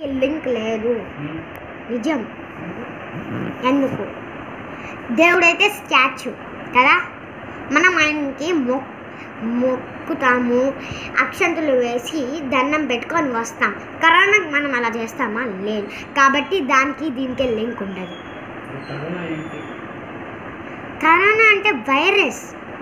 Link లేదు నిజం ఎందుకు దేవుడైతే స్టాచ్యూ కదా మనం ఆయనకి మొక్ మొక్కుతాము అక్షంతులు వేసి దండం పెట్టుకొని వస్తాం కరోనాకి మనం అలా చేస్తామా లేదు కాబట్టి దానికి దీనికి లింక్ ఉండదు కరోనా ఏంటి కరోనా అంటే వైరస్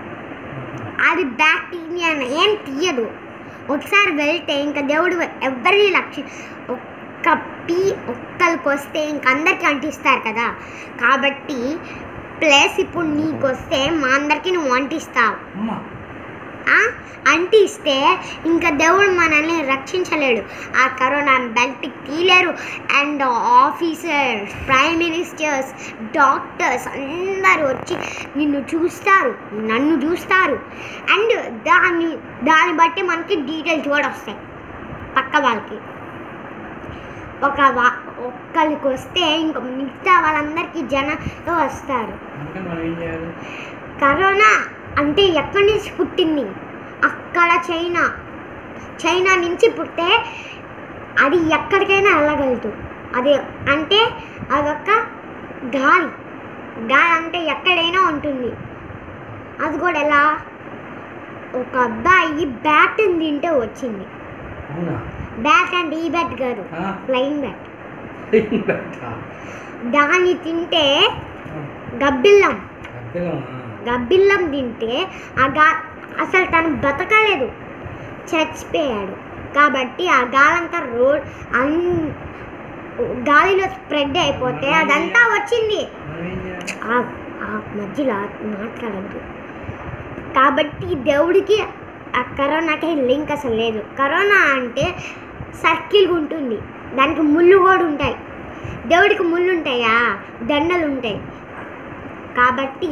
అది బ్యాక్టీరియా ఏం తీయదు ఒకసారి వెళ్తే ఇంకా దేవుడు ఎవరిని లక్ష్య ఒక్క పీ ఒక్కరికి వస్తే ఇంక అందరికీ అంటిస్తారు కదా కాబట్టి ప్లస్ ఇప్పుడు నీకు వస్తే మా అందరికీ నువ్వు అంటిస్తావు అమ్మా ఆ? అంటిస్తే ఇంకా దేవుడు మనల్ని రక్షించలేడు ఆ కరోనా బయటికి తీయలేరు and officers prime ministers doctors అందరూ వచ్చి నిన్ను చూస్తారు నన్ను చూస్తారు అండ్ దాన్ని దాన్ని బట్టి మనకి డీటెయిల్స్ కూడా వస్తాయి పక్క వాళ్ళకి ఒక వా ఒక్కరికి వస్తే ఇంక మిగతా వాళ్ళందరికీ జనంతో వస్తారు అంటే మనం ఏం చేయాలి కరోనా అంటే ఎక్కడి నుంచి పుట్టింది అక్కడ చైనా చైనా నుంచి పుట్టే అది ఎక్కడికైనా వెళ్ళగలదు అది అంటే అదొక గాలి గాలి అంటే ఎక్కడైనా ఉంటుంది అది కూడా ఎలా ఒక అబ్బాయి బ్యాట్ తింటే వచ్చింది అవునా బ్యాట్ అంటే ఈ బ్యాట్ కాదు ఆ, ఫ్లయింగ్ బ్యాట్ పెట్టా. దాన్ని తింటే ఆ, గబ్బిల్లం అర్థమా? గబ్బిల్లం తింటే ఆ గా అసలు తను బతకలేదు చచ్చిపోయాడు కాబట్టి ఆ గాలంతా రోడ్ అన్ గాలిలో స్ప్రెడ్ అయిపోతే అదంతా వచ్చింది మనం ఏం చేయాలి ఆ ఆ మధ్యలో మాట్లాడద్దు కాబట్టి దేవుడికి ఆ కరోనాకి లింక్ అసలు లేదు కరోనా అంటే సర్కిల్ ఉంటుంది దానికి ముళ్ళు కూడా ఉంటాయి దేవుడికి ముళ్ళు ఉంటాయా దండలు ఉంటాయి కాబట్టి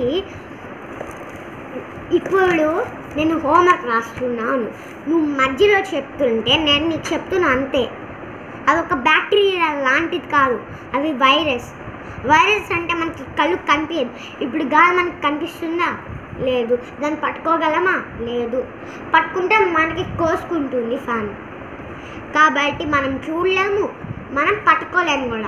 ఇప్పుడు నేను హోంవర్క్ రాస్తున్నాను నువ్వు మధ్యలో చెప్తుంటే నేను నీకు చెప్తున్నా అంతే అదొక బ్యాక్టీరియా లాంటిది కాదు అది వైరస్ వైరస్ అంటే మనకి కళ్ళు కనిపించదు ఇప్పుడు గాలి మనకి కనిపిస్తుందా లేదు దాన్ని పట్టుకోగలమా లేదు పట్టుకుంటే మనకి కోసుకుంటుంది ఫ్యాన్ కాబట్టి మనం చూడలేము మనం పట్టుకోలేము కూడా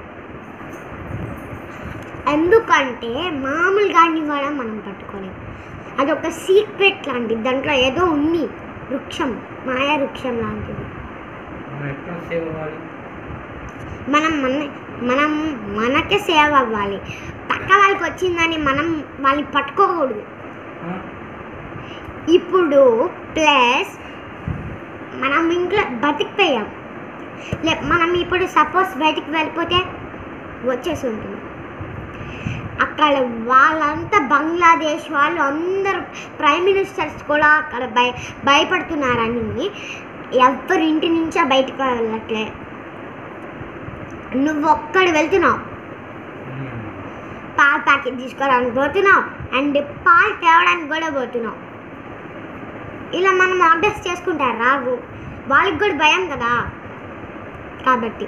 ఎందుకంటే మామూలు గాడిని కూడా మనం పట్టుకోలేము అది ఒక సీక్రెట్ లాంటిది దాంట్లో ఏదో ఉంది వృక్షం మాయా వృక్షం లాంటిది మనం ఎక్కడ సేవ్ అవ్వాలి మనం మన మనం మనకే సేవ్ అవ్వాలి పక్క వాళ్ళకి వచ్చిందని మనం వాళ్ళని పట్టుకోకూడదు ఆ? ఇప్పుడు ప్లస్ మనం ఇంట్లో బతికిపోయాం లే మనం ఇప్పుడు సపోజ్ బయటికి వెళ్ళిపోతే వచ్చేసి ఉంటుంది అక్కడ వాళ్ళంతా బంగ్లాదేశ్ వాళ్ళు అందరూ ప్రైమ్ మినిస్టర్స్ కూడా అక్కడ భయ భయపడుతున్నారని ఎవరి ఇంటి నుంచే బయటకు వెళ్ళట్లే నువ్వు ఒక్కడు వెళ్తున్నావు ఉమ్. పాల ప్యాకెట్ తీసుకోవడానికి పోతున్నావు అండ్ పాలు తేవడానికి కూడా పోతున్నావు ఇలా మనం ఆర్డర్స్ చేసుకుంటారు రావు వాళ్ళకి కూడా భయం కదా కాబట్టి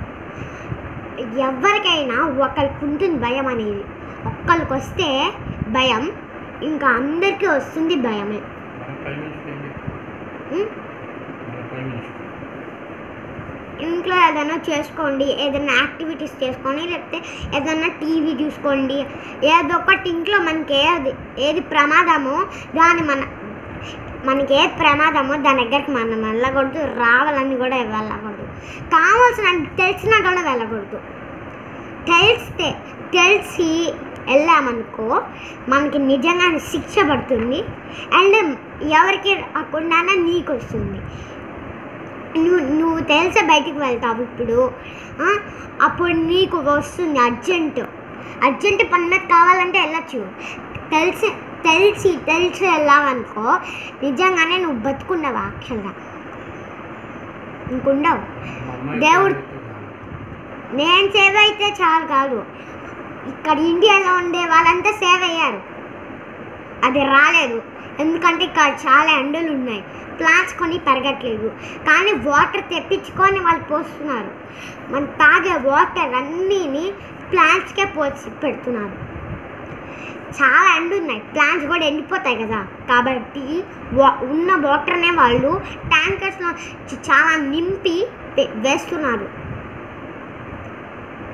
ఎవరికైనా ఒకరికి ఉంటుంది భయం అనేది ఒక్కరికి వస్తే భయం ఇంకా అందరికీ వస్తుంది భయమే మన ప్రైమ్ మినిస్టర్ ఏం చెప్పారు ఉం? మన ప్రైమ్ మినిస్టర్ ఇంట్లో ఏదైనా చేసుకోండి ఏదైనా యాక్టివిటీస్ చేసుకోండి లేకపోతే ఏదైనా టీవీ చూసుకోండి ఏదో ఒకటి ఇంట్లో మనకి ఏది ఏది ప్రమాదమో దాన్ని మన మనకి ఏ ప్రమాదమో దాని దగ్గరికి మనం వెళ్ళకూడదు రావాలని కూడా వెళ్ళకూడదు కావాల్సిన తెలిసినా కూడా వెళ్ళకూడదు తెలిస్తే తెలిసి వెళ్ళామనుకో మనకి నిజంగానే శిక్ష పడుతుంది అండ్ ఎవరికి రాకుండా నీకు వస్తుంది నువ్వు నువ్వు తెలిసే బయటికి వెళ్తావు ఇప్పుడు ఆ, అప్పుడు నీకు వస్తుంది అర్జెంట్ అర్జెంట్ పని మీద కావాలంటే వెళ్ళచ్చు తెలిసి తెలిసి తెలిసి వెళ్ళావనుకో నిజంగానే నువ్వు బతుకున్నావు యాక్చువల్గా ఇంకుండవు మా అమ్మాయి దేవుడు- ప్రైమ్ మినిస్టర్ కాదు. నేను సేవ్ అయితే చాలు కాదు ఇక్కడ ఇండియాలో ఉండే వాళ్ళంతా సేవ్ అయ్యారు అది రాలేదు ఎందుకంటే ఇక్కడ చాలా ఎండలు ఉన్నాయి ప్లాంట్స్ కొని పెరగట్లేదు కానీ వాటర్ తెప్పించుకొని వాళ్ళు పోస్తున్నారు మనం తాగే వాటర్ అన్నీని ప్లాంట్స్కే పోసి పెడుతున్నారు చాలా ఎండ ఉన్నాయి ప్లాంట్స్ కూడా ఎండిపోతాయి కదా కాబట్టి వా- ఉన్న వాటర్నే వాళ్ళు ట్యాంకర్స్లో చ- చాలా నింపి వే- వేస్తున్నారు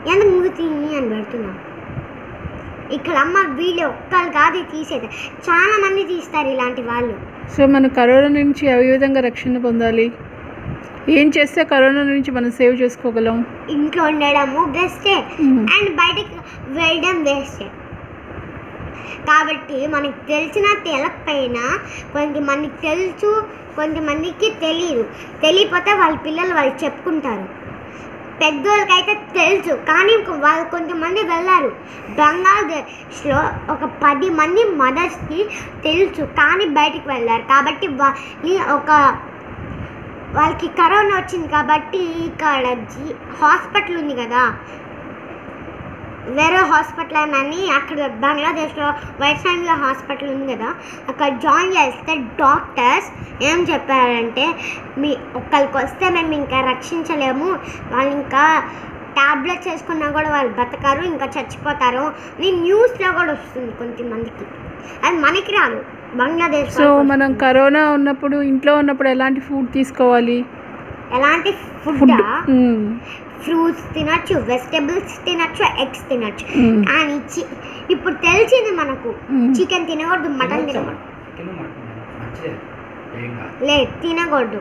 ఎందుకు మూతి అని పెడుతున్నావు ఇక్కడ అమ్మ వీళ్ళు ఒక్కరు కాదు తీసేది చాలా మంది తీస్తారు ఇలాంటి వాళ్ళు సో మనం కరోనా నుంచి ఏ విధంగా రక్షణ పొందాలి ఏం చేస్తే కరోనా నుంచి మనం సేవ్ చేసుకోగలం ఇంట్లో ఉండడము బెస్టే మ్మ్. అండ్ బయటికి వెళ్ళడం వేస్టే కాబట్టి మనకి తెలిసినా తెలకపోయినా కొంతమందికి తెలుసు కొంతమందికి తెలియదు తెలియకపోతే వాళ్ళ పిల్లలు వాళ్ళు చెప్పుకుంటారు పెద్దోళ్ళకైతే తెలుసు కానీ ఇంక వాళ్ళు కొంతమంది వెళ్ళారు బంగ్లాదేశ్లో ఒక పది మంది మదర్స్కి తెలుసు కానీ బయటికి వెళ్ళారు కాబట్టి వాళ్ళని ఒక వాళ్ళకి కరోనా వచ్చింది కాబట్టి ఇక్కడ జీ హాస్పిటల్ ఉంది కదా వేరే హాస్పిటల్ అని అక్కడ బంగ్లాదేశ్లో వైష్ణవి హాస్పిటల్ ఉంది కదా అక్కడ జాయిన్ చేస్తే డాక్టర్స్ ఏం చెప్పారంటే మీ ఒక్కరికి వస్తే మేము ఇంకా రక్షించలేము వాళ్ళు ఇంకా టాబ్లెట్స్ వేసుకున్నా కూడా వాళ్ళు బతకారు ఇంకా చచ్చిపోతారు అని న్యూస్లో కూడా వస్తుంది కొంతమందికి అది మనకి రాదు బంగ్లాదేశ్ సో వాళ్ళకి మనం వస్తుంది. కరోనా ఉన్నప్పుడు ఇంట్లో ఉన్నప్పుడు ఎలాంటి ఫుడ్ తీసుకోవాలి ఎలాంటి ఫుడ్ ఫుడ్ మ్మ్. ఫ్రూట్స్ తినచ్చు వెజిటబుల్స్ తినచ్చు ఎగ్స్ తినచ్చు మ్మ్. కానీ చి- ఇప్పుడు తెలిసింది మనకు మ్మ్. చికెన్ తినకూడదు మటన్ తినొచ్చా? తినకూడదు చికెన్ మటన్ మంచిదే ఏం కాదు లేదు తినకూడదు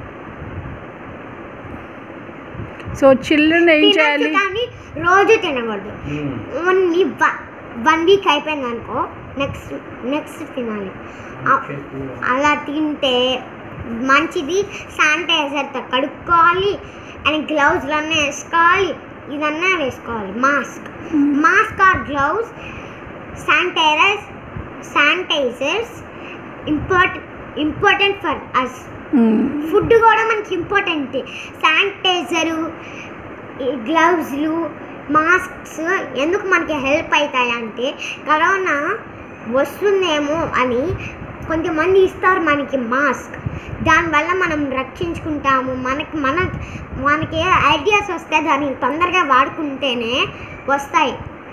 సో చిల్డ్రన్ ఏం తినచ్చు చేయాలి కానీ రోజు తినకూడదు మ్మ్. ఓన్లీ వన్ వీక్ అయిపోయింది అనుకో నెక్స్ట్ నెక్స్ట్ తినాలి ఆ- చెప్పు. అలా తింటే మంచిది శానిటైజర్తో కడుక్కోవాలి అండ్ గ్లౌజ్లన్నీ వేసుకోవాలి ఇదన్నా వేసుకోవాలి mask mask or gloves sanitisers sanitisers import important for us hmm. Food కూడా మనకి ఇంపార్టెంట్ శానిటైజరు గ్లౌజ్లు మాస్క్స్ ఎందుకు మనకి హెల్ప్ అవుతాయి అంటే కరోనా వస్తుందేమో అని కొంతమంది ఇస్తారు మనకి మాస్క్ దానివల్ల మనం రక్షించుకుంటాము మనకి మన మనకి ఐడియాస్ వస్తే దాన్ని తొందరగా వాడుకుంటేనే వస్తాయి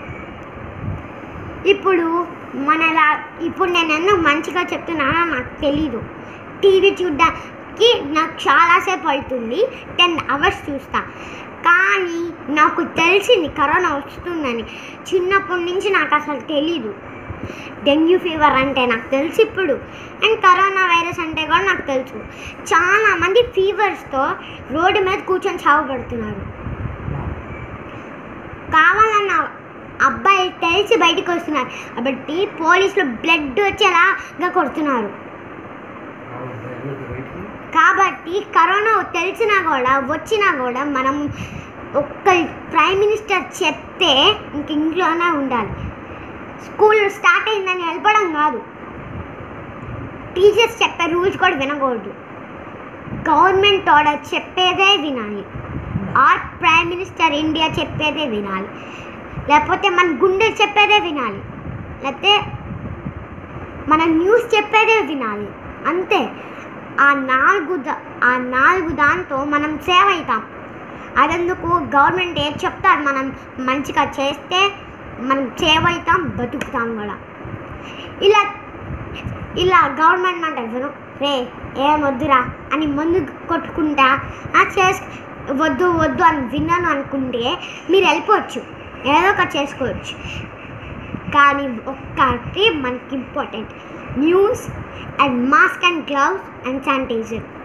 ఇప్పుడు మనలా ఇప్పుడు నేను ఎందుకు మంచిగా చెప్తున్నానో నాకు తెలీదు టీవీ చూడడానికి నాకు చాలాసేపు అవుతుంది టెన్ అవర్స్ చూస్తా కానీ నాకు తెలిసింది కరోనా వస్తుందని చిన్నప్పటి నుంచి నాకు అసలు తెలీదు డెంగ్యూ ఫీవర్ అంటే నాకు తెలుసు ఇప్పుడు అండ్ కరోనా వైరస్ అంటే కూడా నాకు తెలుసు చాలామంది ఫీవర్స్తో రోడ్డు మీద కూర్చొని చావబడుతున్నారు కావాలన్న అబ్బాయి తెలిసి బయటకు వస్తున్నారు కాబట్టి పోలీసులు బ్లడ్ వచ్చేలాగా కొడుతున్నారు అవును, వెళ్ళొద్దు బయటికి. కాబట్టి కరోనా తెలిసినా కూడా వచ్చినా కూడా మనం ఒక్క ప్రైమ్ మినిస్టర్ చెప్తే ఇంక ఇంట్లోనే ఉండాలి స్కూల్ స్టార్ట్ అయిందని వెళ్ళిపోవడం కాదు టీచర్స్ చెప్పే రూల్స్ కూడా వినకూడదు గవర్నమెంట్ ఆర్డర్ చెప్పేదే వినాలి ఆర్ ప్రైమ్ మినిస్టర్ ఇండియా చెప్పేదే వినాలి లేకపోతే మన గుండె చెప్పేదే వినాలి లేకపోతే మన న్యూస్ చెప్పేదే వినాలి అంతే ఆ నాలుగు ద- ఆ నాలుగు దాంతో మనం సేవ్ అవుతాం అదెందుకు గవర్నమెంట్ ఏది చెప్తారు మనం మంచిగా చేస్తే మనం సేవ్ అవుతాం బతుకుతాం కూడా ఇలా ఇలా గవర్నమెంట్ అంటే విను రే ఏం వద్దురా అని మందు కొట్టుకుంటా ఆ చేస్ వద్దు వద్దు అని విన్నాను అనుకుంటే మీరు వెళ్ళిపోవచ్చు ఏదో ఒకటి చేసుకోవచ్చు కానీ ఒక్కటి మనకి important news and mask and gloves and sanitiser